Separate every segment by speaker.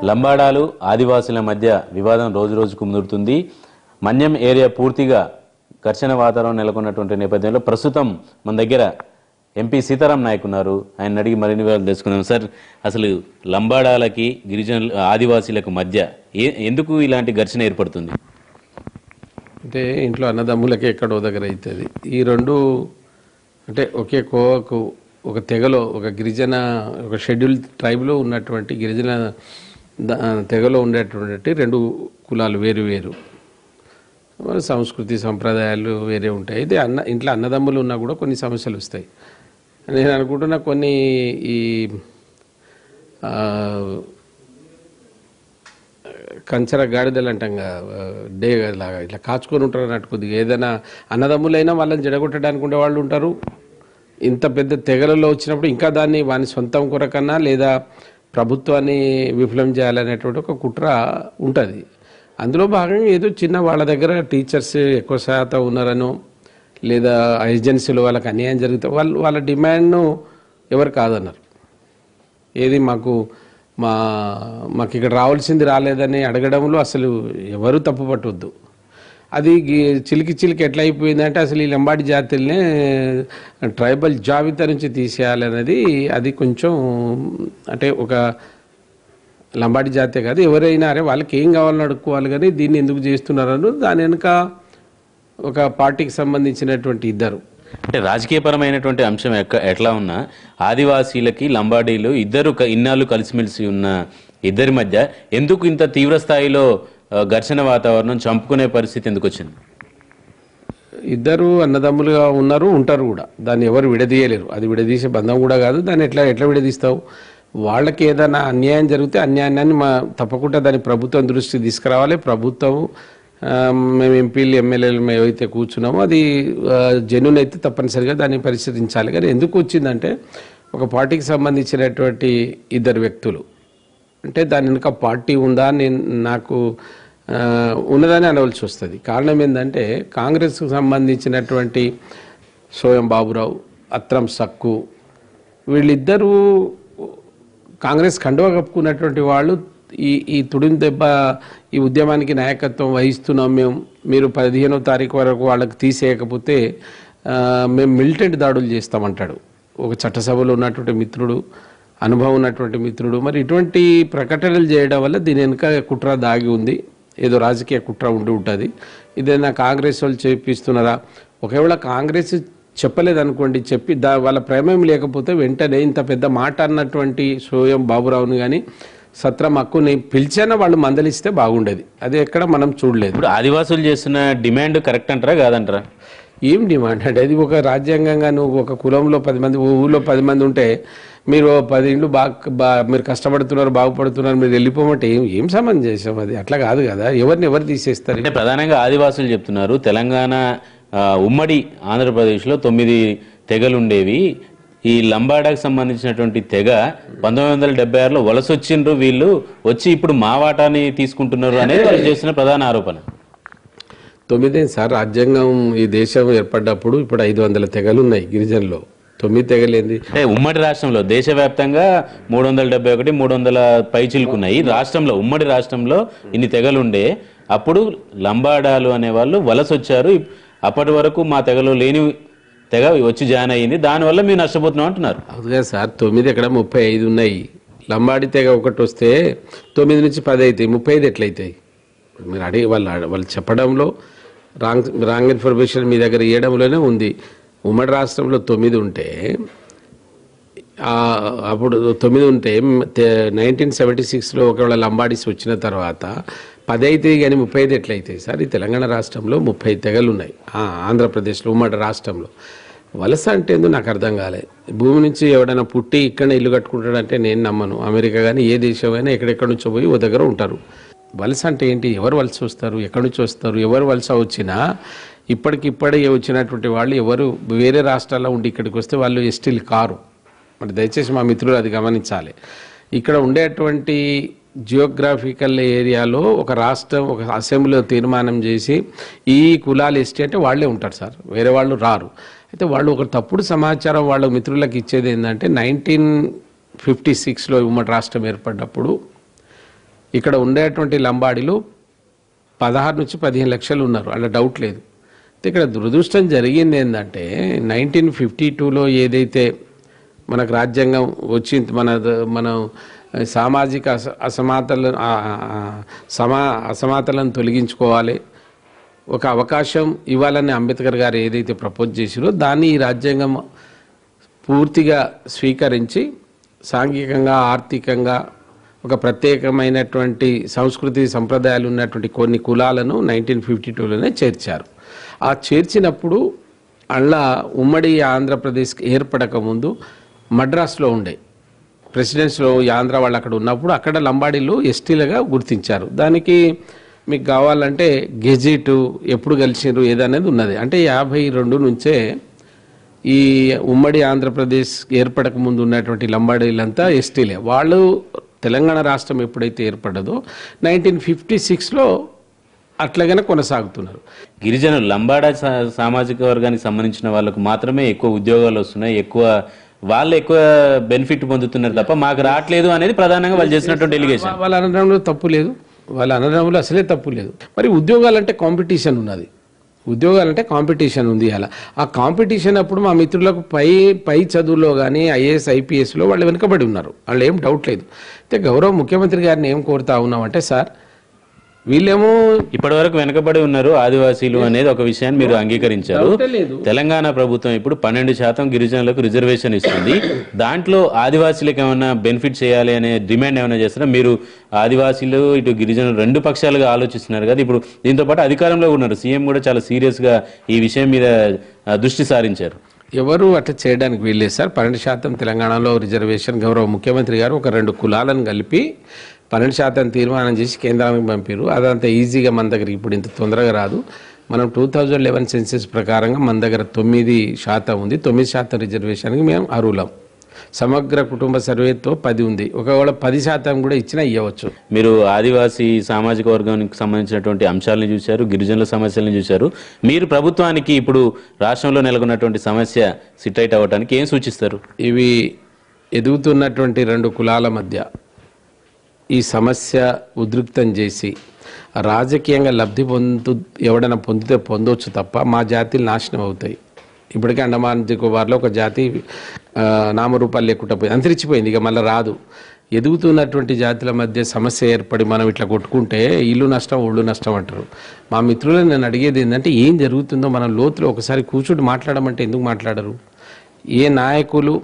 Speaker 1: లంబాడాలు ఆదివాసుల మధ్య వివాదం రోజు రోజుకు ముదురుతుంది మన్యం ఏరియా పూర్తిగా ఘర్షణ వాతావరణం నెలకొన్నటువంటి నేపథ్యంలో ప్రస్తుతం మన దగ్గర ఎంపీ సీతారాం నాయక్ ఉన్నారు ఆయన అడిగి మరిన్ని వివరాలు తెలుసుకుందాం సార్ అసలు లంబాడాలకి గిరిజనులు ఆదివాసీలకు మధ్య ఏ ఎందుకు ఇలాంటి ఘర్షణ ఏర్పడుతుంది
Speaker 2: అంటే ఇంట్లో అన్నదమ్ములకి ఎక్కడో దగ్గర అవుతుంది ఈ రెండు అంటే ఒకే కోవకు ఒక తెగలో ఒక గిరిజన ఒక షెడ్యూల్ ట్రైబ్లో ఉన్నటువంటి గిరిజన ద- తెగలో ఉండేటువంటి రెండు కులాలు వేరు వేరు వాళ్ళ సంస్కృతి సంప్రదాయాలు వేరే ఉంటాయి ఇది అన్న ఇంట్లో అన్నదమ్ములు ఉన్నా కూడా కొన్ని సమస్యలు వస్తాయి నేను అనుకుంటున్నా కొన్ని ఈ ఆ, కంచర గాడిదలు అంటాం కదా, ఆ, డే లాగా ఇట్లా కాచుకొని ఉంటారు అన్నట్టు కొద్దిగా ఏదైనా అన్నదమ్ములైనా వాళ్ళని జడగొట్టడానికి ఉండే వాళ్ళు ఉంటారు ఇంత పెద్ద తెగలలో వచ్చినప్పుడు ఇంకా దాన్ని వాని సొంతం కొరకన్నా లేదా ప్రభుత్వాన్ని విఫలం చేయాలనేటువంటి ఒక కుట్ర ఉంటుంది అందులో భాగంగా ఏదో చిన్న వాళ్ళ దగ్గర టీచర్స్ ఎక్కువ శాతం ఉన్నారనో లేదా ఏజెన్సీలు వాళ్ళకి అన్యాయం జరిగితే వాళ్ళు వాళ్ళ డిమాండ్ను ఎవరు కాదన్నారు ఏది మాకు మా మాకు ఇక్కడ రావాల్సింది రాలేదని అడగడంలో అసలు ఎవరు తప్పు పట్టవద్దు అది గి- చిలికి చిలికి ఎట్లా అయిపోయిందంటే అసలు ఈ లంబాడి జాతుల్నే ట్రైబల్ జాబితా నుంచి తీసేయాలనేది అది కొంచెం అంటే ఒక లంబాడి జాతే కాదు ఎవరైనా అరే వాళ్ళకి ఏం కావాలని అడుక్కోవాలి కానీ దీన్ని ఎందుకు చేస్తున్నారని దాని వెనుక ఒక పార్టీకి సంబంధించినటువంటి ఇద్దరు
Speaker 1: అంటే రాజకీయపరమైనటువంటి అంశం ఎక్క ఎట్లా ఉన్నా ఆదివాసీలకి లంబాడీలు ఇద్దరు క- ఇన్నాళ్ళు కలిసిమెలిసి ఉన్న ఇద్దరి మధ్య ఎందుకు ఇంత తీవ్ర స్థాయిలో ఆ, ఘర్షణ వాతావరణం చంపుకునే పరిస్థితి ఎందుకు వచ్చింది
Speaker 2: ఇద్దరు అన్నదమ్ములుగా ఉన్నారు ఉంటారు కూడా దాన్ని ఎవరు విడదీయలేరు అది విడదీసే బంధం కూడా కాదు దాన్ని ఎట్లా ఎట్లా విడదీస్తావు వాళ్ళకి ఏదైనా అన్యాయం జరిగితే అన్యాయాన్ని మా తప్పకుండా దాన్ని ప్రభుత్వం దృష్టికి తీసుకురావాలి ప్రభుత్వం ఆ, మేము ఎంపీలు ఎమ్మెల్యేలు మేము ఏవైతే కూర్చున్నామో అది జెన్యున్ అయితే తప్పనిసరిగా దాన్ని పరిశీలించాలి కానీ ఎందుకు వచ్చిందంటే ఒక పార్టీకి సంబంధించినటువంటి ఇద్దరు వ్యక్తులు అంటే దాని వెనుక పార్టీ ఉందా నేను నాకు ఆ, ఉన్నదని అనవలసి వస్తుంది కారణం ఏంటంటే కాంగ్రెస్కు సంబంధించినటువంటి సోయం బాబురావు అత్రం సక్కు వీళ్ళిద్దరూ కాంగ్రెస్ కండువా కప్పుకున్నటువంటి వాళ్ళు ఈ ఈ తుడిని దెబ్బ ఈ ఉద్యమానికి నాయకత్వం వహిస్తున్నాం మేము మీరు పదిహేనో తారీఖు వరకు వాళ్ళకి తీసేయకపోతే ఆ, మేము మిలిటెంట్ దాడులు చేస్తామంటాడు ఒక చట్టసభలో ఉన్నటువంటి మిత్రుడు అనుభవం ఉన్నటువంటి మిత్రుడు మరి ఇటువంటి ప్రకటనలు చేయడం వల్ల దీని వెనుక కుట్ర దాగి ఉంది ఏదో రాజకీయ కుట్ర ఉండి ఉంటుంది ఇదేనా కాంగ్రెస్ వాళ్ళు చేపిస్తున్నారా ఒకవేళ కాంగ్రెస్ చెప్పలేదనుకోండి చెప్పి దా వాళ్ళ ప్రమేయం లేకపోతే వెంటనే ఇంత పెద్ద మాట అన్నటువంటి సోయం బాబురావుని కానీ సత్రం హక్కుని పిలిచానా వాళ్ళు మందలిస్తే బాగుండేది అది ఎక్కడ మనం చూడలేదు
Speaker 1: ఇప్పుడు ఆదివాసులు చేస్తున్న డిమాండ్ కరెక్ట్ అంటారా కాదంటారా
Speaker 2: ఏం డిమాండ్ అంటే అది ఒక రాజ్యాంగంగా నువ్వు ఒక కులంలో పది మంది ఓ ఊళ్ళో పది మంది ఉంటే మీరు ఓ పది ఇండ్లు బాగా బా మీరు కష్టపడుతున్నారు బాగుపడుతున్నారు మీరు వెళ్ళిపోమంటే ఏం ఏం సంబంధం చేసాం అది అట్లా కాదు కదా ఎవరిని ఎవరు తీసేస్తారు
Speaker 1: అంటే ప్రధానంగా ఆదివాసులు చెప్తున్నారు తెలంగాణ ఆ, ఉమ్మడి ఆంధ్రప్రదేశ్లో తొమ్మిది తెగలు ఉండేవి ఈ లంబాడాకు సంబంధించినటువంటి తెగ పంతొమ్మిది వందల డెబ్బై ఆరులో వలస వచ్చిండ్రు వీళ్ళు వచ్చి ఇప్పుడు మా వాటాని తీసుకుంటున్నారు అనేది వాళ్ళు చేసిన ప్రధాన ఆరోపణ
Speaker 2: తొమ్మిదే సార్ రాజ్యాంగం ఈ దేశం ఏర్పడ్డప్పుడు ఇప్పుడు ఐదు వందల తెగలు ఉన్నాయి గిరిజనులో తొమ్మిది తెగలేంది
Speaker 1: అంటే ఉమ్మడి రాష్ట్రంలో దేశవ్యాప్తంగా మూడు వందల డెబ్బై ఒకటి మూడు వందల పైచిలుకున్నాయి రాష్ట్రంలో ఉమ్మడి రాష్ట్రంలో ఇన్ని తెగలు ఉండే అప్పుడు లంబాడాలు అనేవాళ్ళు వలస వచ్చారు ఇప్- అప్పటి వరకు మా తెగలో లేని తెగ వచ్చి జాయిన్ అయ్యింది దానివల్ల మేము నష్టపోతున్నాం అంటున్నారు
Speaker 2: అవునుగా సార్ తొమ్మిది ఎక్కడ ముప్పై ఐదు ఉన్నాయి లంబాడి తెగ ఒకటి వస్తే తొమ్మిది నుంచి పది అవుతాయి ముప్పై ఐదు ఎట్లయితాయి మీరు అడిగి వాళ్ళు అడ- వాళ్ళు చెప్పడంలో రాంగ్ రాంగ్ ఇన్ఫర్మేషన్ మీ దగ్గర ఇవ్వడంలోనే ఉంది ఉమ్మడి రాష్ట్రంలో తొమ్మిది ఉంటే ఆ, అప్పుడు తొమ్మిది ఉంటే నైన్టీన్ సెవెంటీ సిక్స్లో ఒకవేళ లంబాడీస్ వచ్చిన తర్వాత పది అవుతాయి కానీ ముప్పై ఐదు ఎట్లయితాయి సార్ ఈ తెలంగాణ రాష్ట్రంలో ముప్పై తెగలు ఉన్నాయి ఆ, ఆంధ్రప్రదేశ్లో ఉమ్మడి రాష్ట్రంలో వలస అంటే ఏందో నాకు అర్థం కాలే భూమి నుంచి ఎవడైనా పుట్టి ఇక్కడనే ఇల్లు కట్టుకుంటాడంటే నేను నమ్మను అమెరికా కానీ ఏ దేశమైనా ఎక్కడెక్కడి నుంచో పోయి ఓ దగ్గర ఉంటారు వలస అంటే ఏంటి ఎవరు వలస వస్తారు ఎక్కడి నుంచి వస్తారు ఎవరు వలస వచ్చినా ఇప్పటికిప్పుడే వచ్చినటువంటి వాళ్ళు ఎవరు వేరే రాష్ట్రాల్లో ఉండి ఇక్కడికి వస్తే వాళ్ళు ఎస్టీలు కారు మరి దయచేసి మా మిత్రులు అది గమనించాలి ఇక్కడ ఉండేటువంటి జియోగ్రాఫికల్ ఏరియాలో ఒక రాష్ట్రం ఒక అసెంబ్లీలో తీర్మానం చేసి ఈ కులాలు ఎస్టీ అంటే వాళ్ళే ఉంటారు సార్ వేరే వాళ్ళు రారు అయితే వాళ్ళు ఒక తప్పుడు సమాచారం వాళ్ళ మిత్రులకు ఇచ్చేది ఏంటంటే నైన్టీన్ ఫిఫ్టీ సిక్స్లో ఉమ్మడి రాష్ట్రం ఏర్పడ్డప్పుడు ఇక్కడ ఉండేటువంటి లంబాడీలు పదహారు నుంచి పదిహేను లక్షలు ఉన్నారు అలా డౌట్ లేదు అయితే ఇక్కడ దురదృష్టం జరిగింది ఏంటంటే నైన్టీన్ ఫిఫ్టీ టూలో ఏదైతే మనకు రాజ్యాంగం వచ్చింది మన మనం సామాజిక అస అసమాతలను ఆ- ఆ- సమా అసమాతలను తొలగించుకోవాలి ఒక అవకాశం ఇవ్వాలని అంబేద్కర్ గారు ఏదైతే ప్రపోజ్ చేసిరో దాన్ని ఈ రాజ్యాంగం పూర్తిగా స్వీకరించి సాంఘికంగా ఆర్థికంగా ఒక ప్రత్యేకమైనటువంటి సంస్కృతి సంప్రదాయాలు ఉన్నటువంటి కొన్ని కులాలను నైన్టీన్ ఫిఫ్టీ టూలోనే చేర్చారు ఆ చేర్చినప్పుడు అలా ఉమ్మడి ఆంధ్రప్రదేశ్ ఏర్పడక ముందు మద్రాసులో ఉండే ప్రెసిడెన్స్లో ఈ ఆంధ్ర వాళ్ళు అక్కడ ఉన్నప్పుడు అక్కడ లంబాడీలు ఎస్టీలుగా గుర్తించారు దానికి మీకు కావాలంటే గెజిట్ ఎప్పుడు కలిసినారు ఏదనేది ఉన్నది అంటే యాభై రెండు నుంచే ఈ ఉమ్మడి ఆంధ్రప్రదేశ్ ఏర్పడక ముందు ఉన్నటువంటి లంబాడీలంతా ఎస్టీలే వాళ్ళు తెలంగాణ రాష్ట్రం ఎప్పుడైతే ఏర్పడ్డదో నైన్టీన్ ఫిఫ్టీ సిక్స్లో అట్లాగనే కొనసాగుతున్నారు
Speaker 1: గిరిజనులు లంబాడా సా- సామాజిక వర్గానికి సంబంధించిన వాళ్ళకు మాత్రమే ఎక్కువ ఉద్యోగాలు వస్తున్నాయి ఎక్కువ వాళ్ళు ఎక్కువ బెనిఫిట్ పొందుతున్నారు తప్ప మాకు రావట్లేదు అనేది ప్రధానంగా వాళ్ళు చేసినటువంటి ఎలిగేషన్
Speaker 2: వాళ్ళ అనడంలో తప్పు లేదు వాళ్ళ అనడంలో అసలే తప్పు లేదు మరి ఉద్యోగాలంటే కాంపిటీషన్ ఉన్నది ఉద్యోగాలంటే కాంపిటీషన్ ఉంది అలా ఆ కాంపిటీషన్ అప్పుడు మా మిత్రులకు పై పై చదువులో కానీ ఐఏఎస్ ఐపీఎస్లో వాళ్ళు వెనుకబడి ఉన్నారు వాళ్ళు ఏం డౌట్ లేదు అయితే గౌరవ ముఖ్యమంత్రి గారిని ఏం కోరుతా ఉన్నామంటే సార్ వీళ్ళేమో
Speaker 1: ఇప్పటి వరకు వెనకబడి ఉన్నారు ఆదివాసీలు అనేది ఒక విషయాన్ని మీరు అంగీకరించారు
Speaker 2: డౌటే లేదు
Speaker 1: తెలంగాణ ప్రభుత్వం ఇప్పుడు పన్నెండు శాతం గిరిజనులకు రిజర్వేషన్ ఇస్తుంది దాంట్లో ఆదివాసీలకు ఏమైనా బెనిఫిట్ చేయాలి అనే డిమాండ్ ఏమైనా చేస్తారా మీరు ఆదివాసీలు ఇటు గిరిజనులు రెండు పక్షాలుగా ఆలోచిస్తున్నారు కదా ఇప్పుడు దీంతో పాటు అధికారంలో ఉన్నారు సీఎం కూడా చాలా సీరియస్ గా ఈ విషయం మీద ఆ, దృష్టి సారించారు
Speaker 2: ఎవరు అట్లా చేయడానికి వీల్లేదు సార్ పన్నెండు శాతం తెలంగాణలో రిజర్వేషన్ గౌరవ ముఖ్యమంత్రి గారు ఒక రెండు కులాలను కలిపి పన్నెండు శాతం తీర్మానం చేసి కేంద్రానికి పంపారు అదంత ఈజీగా మన దగ్గర ఇప్పుడు ఇంత తొందరగా రాదు మనం టూ థౌజండ్ లెవెన్ సెన్సెస్ ప్రకారంగా మన దగ్గర తొమ్మిది శాతం ఉంది తొమ్మిది శాతం రిజర్వేషన్కి మేము అర్హులం సమగ్ర కుటుంబ సర్వేతో పది ఉంది ఒకవేళ పది శాతం కూడా ఇచ్చినా ఇవ్వచ్చు
Speaker 1: మీరు ఆదివాసీ సామాజిక వర్గానికి సంబంధించినటువంటి అంశాలను చూశారు గిరిజనుల సమస్యలను చూశారు మీరు ప్రభుత్వానికి ఇప్పుడు రాష్ట్రంలో నెలకొన్నటువంటి సమస్య సిట్టైట్ అవ్వడానికి ఏం సూచిస్తారు
Speaker 2: ఇవి ఎదుగుతున్నటువంటి రెండు కులాల మధ్య ఈ సమస్య ఉద్రిక్తం చేసి రాజకీయంగా లబ్ధి పొందు ఎవడైనా పొందితే పొందొచ్చు తప్ప మా జాతీలు నాశనం అవుతాయి ఇప్పటికే అండమాన్ నికోబార్లో ఒక జాతి ఆ, నామరూపాలు లేకుండా పోయి అంతరించిపోయింది ఇక మళ్ళీ రాదు ఎదుగుతున్నటువంటి జాతుల మధ్య సమస్య ఏర్పడి మనం ఇట్లా కొట్టుకుంటే ఇల్లు నష్టం ఒళ్ళు నష్టం అంటారు మా మిత్రులను నేను అడిగేది ఏంటంటే ఏం జరుగుతుందో మనం లోతులో ఒకసారి కూర్చుని మాట్లాడమంటే ఎందుకు మాట్లాడరు ఏ నాయకులు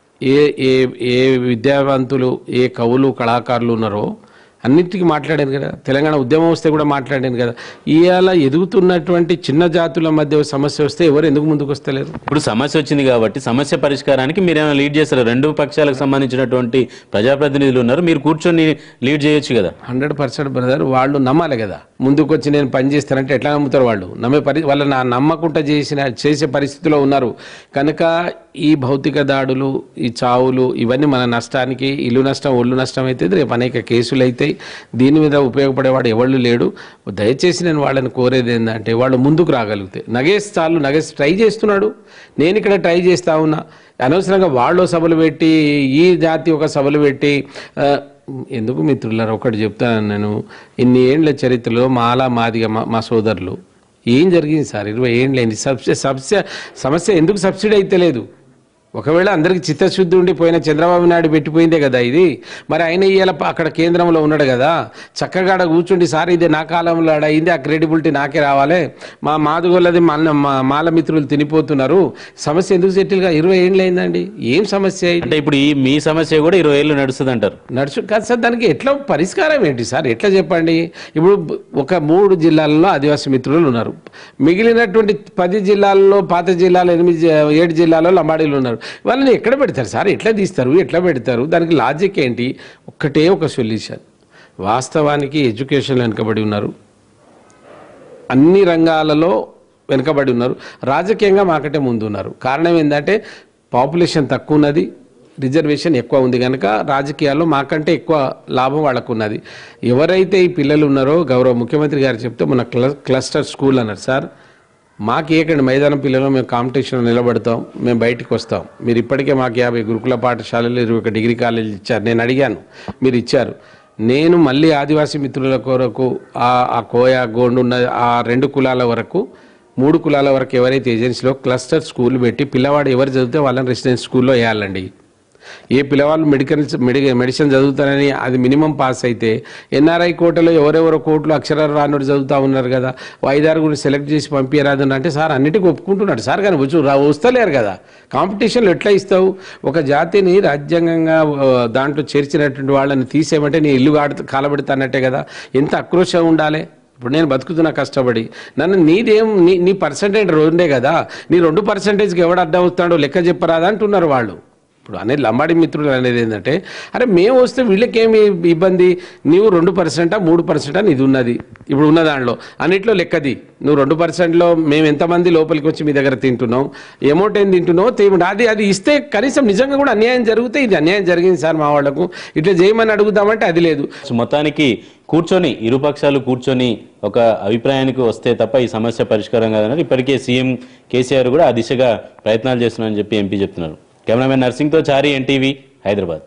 Speaker 2: ఏ ఏ ఏ విద్యావంతులు ఏ కవులు కళాకారులు ఉన్నారో అన్నిటికీ మాట్లాడాను కదా తెలంగాణ ఉద్యమం వస్తే కూడా మాట్లాడాను కదా ఇవాళ ఎదుగుతున్నటువంటి చిన్న జాతుల మధ్య సమస్య వస్తే ఎవరు ఎందుకు ముందుకు వస్తలేరు
Speaker 1: ఇప్పుడు సమస్య వచ్చింది కాబట్టి సమస్య పరిష్కారానికి మీరేమైనా లీడ్ చేస్తారు రెండు పక్షాలకు సంబంధించినటువంటి ప్రజాప్రతినిధులు ఉన్నారు మీరు కూర్చొని లీడ్ చేయొచ్చు కదా
Speaker 2: హండ్రెడ్ పర్సెంట్ బ్రదర్ వాళ్ళు నమ్మాలి కదా ముందుకు వచ్చి నేను పని చేస్తానంటే ఎట్లా నమ్ముతారు వాళ్ళు నమ్మే పరి వాళ్ళ నా నమ్మకుండా చేసిన చేసే పరిస్థితిలో ఉన్నారు కనుక ఈ భౌతిక దాడులు ఈ చావులు ఇవన్నీ మన నష్టానికి ఇల్లు నష్టం ఒళ్ళు నష్టం అయితే రేపు అనేక కేసులు అవుతాయి దీని మీద ఉపయోగపడేవాడు ఎవళ్ళు లేడు దయచేసి నేను వాళ్ళని కోరేది ఏంటంటే వాళ్ళు ముందుకు రాగలిగితే నగేసి చాలు నగేసి ట్రై చేస్తున్నాడు నేను ఇక్కడ ట్రై చేస్తా ఉన్నా అనవసరంగా వాళ్ళు సభలు పెట్టి ఈ జాతి ఒక సభలు పెట్టి ఆ, ఎందుకు మిత్రులారా ఒకటి చెప్తాను నేను ఇన్ని ఏండ్ల చరిత్రలో మాలా మాదిగా మా మా సోదరులు ఏం జరిగింది సార్ ఇరవై ఏండ్లైంది సబ్సిడీ సబ్సిడీ సమస్య ఎందుకు సబ్సిడీ అయితే లేదు ఒకవేళ అందరికి చిత్తశుద్ధి ఉండి పోయిన చంద్రబాబు నాయుడు పెట్టిపోయిందే కదా ఇది మరి ఆయన ఇవాళ ప- అక్కడ కేంద్రంలో ఉన్నాడు కదా చక్కగా ఆడ కూర్చుండి సార్ ఇది నా కాలంలో ఆడ అయింది ఆ క్రెడిబిలిటీ నాకే రావాలి మా మాదుగోళ్ళది మన మా మాల మిత్రులు తినిపోతున్నారు సమస్య ఎందుకు సెటిల్గా ఇరవై ఏండ్లు అయిందండి ఏం సమస్య ఇది?
Speaker 1: అంటే ఇప్పుడు ఈ మీ సమస్య కూడా ఇరవై ఏళ్ళు నడుస్తుంది అంటారు
Speaker 2: నడుచు కాదు సార్ దానికి ఎట్లా పరిష్కారం ఏంటి సార్ ఎట్లా చెప్పండి ఇప్పుడు బ- ఒక మూడు జిల్లాల్లో ఆదివాసీ మిత్రులు ఉన్నారు మిగిలినటువంటి పది జిల్లాల్లో పాత జిల్లాలో ఎనిమిది జి- ఏడు జిల్లాలో లంబాడీలు ఉన్నారు వాళ్ళని ఎక్కడ పెడతారు సార్ ఎట్లా తీస్తారు ఎట్లా పెడతారు దానికి లాజిక్ ఏంటి ఒక్కటే ఒక సొల్యూషన్ వాస్తవానికి ఎడ్యుకేషన్ వెనుకబడి ఉన్నారు అన్ని రంగాలలో వెనుకబడి ఉన్నారు రాజకీయంగా మాకంటే ముందు ఉన్నారు కారణం ఏంటంటే పాపులేషన్ తక్కువ ఉన్నది రిజర్వేషన్ ఎక్కువ ఉంది కనుక రాజకీయాల్లో మాకంటే ఎక్కువ లాభం వాళ్ళకు ఉన్నది ఎవరైతే ఈ పిల్లలు ఉన్నారో గౌరవ ముఖ్యమంత్రి గారు చెప్తే మన క్ల క్లస్టర్ స్కూల్ అన్నారు సార్ మాకు ఏకండి మైదానం పిల్లలు మేము కాంపిటీషన్లో నిలబడతాం మేము బయటికి వస్తాం మీరు ఇప్పటికే మాకు యాభై గురుకుల పాఠశాలలు ఇరవై ఒక డిగ్రీ కాలేజీలు ఇచ్చారు నేను అడిగాను మీరు ఇచ్చారు నేను మళ్ళీ ఆదివాసీ మిత్రుల కొరకు ఆ ఆ కోయ గోండు ఉన్న ఆ రెండు కులాల వరకు మూడు కులాల వరకు ఎవరైతే ఏజెన్సీలో క్లస్టర్ స్కూల్ పెట్టి పిల్లవాడు ఎవరు చదివితే వాళ్ళని రెసిడెన్స్ స్కూల్లో వేయాలండి ఏ పిల్లవాళ్ళు మెడికల్ మెడి మెడిసిన్ చదువుతారని అది మినిమం పాస్ అయితే ఎన్ఆర్ఐ కోటలో ఎవరెవరో కోట్లు అక్షరాలు రానుడు చదువుతా ఉన్నారు కదా ఓ ఐదారు కూడా సెలెక్ట్ చేసి పంపించరాదు అంటే సార్ అన్నిటికీ ఒప్పుకుంటున్నాడు సార్ కానీ వచ్చు రా- వస్తలేరు కదా కాంపిటీషన్లో ఎట్లా ఇస్తావు ఒక జాతిని రాజ్యాంగంగా ఆ, దాంట్లో చేర్చినటువంటి వాళ్ళని తీసేయమంటే నీ ఇల్లు కాడు కాలబెడతానట్టే కదా ఎంత ఆక్రోషం ఉండాలి ఇప్పుడు నేను బతుకుతున్నా కష్టపడి నన్ను నీదేం నీ నీ పర్సంటేజ్ రెండే కదా నీ రెండు పర్సంటేజ్కి ఎవడు అడ్డం వస్తాడో లెక్క చెప్పరాదా అంటున్నారు వాళ్ళు ఇప్పుడు అనేది లంబాడి మిత్రులు అనేది ఏంటంటే అరే మేము వస్తే వీళ్ళకేమి ఇబ్బంది నీవు రెండు పర్సెంటా మూడు పర్సెంటా నీది ఉన్నది ఇప్పుడు ఉన్న దాంట్లో అన్నిట్లో లెక్కది నువ్వు రెండు పర్సెంట్లో మేము ఎంతమంది లోపలికి వచ్చి మీ దగ్గర తింటున్నాం అమౌంట్ ఏం తింటున్నావు తేమంటే అది అది ఇస్తే కనీసం నిజంగా కూడా అన్యాయం జరిగితే ఇది అన్యాయం జరిగింది సార్ మా వాళ్లకు ఇట్లా చేయమని అడుగుదామంటే అది లేదు
Speaker 1: సో మొత్తానికి కూర్చొని ఇరుపక్షాలు కూర్చొని ఒక అభిప్రాయానికి వస్తే తప్ప ఈ సమస్య పరిష్కారం కాదన్నారు ఇప్పటికే సీఎం కేసీఆర్ కూడా ఆ దిశగా ప్రయత్నాలు చేస్తున్నారని చెప్పి ఎంపీ చెప్తున్నారు కెమెరామెన్ నర్సింగ్తో చారి ఎన్టీవీ హైదరాబాద్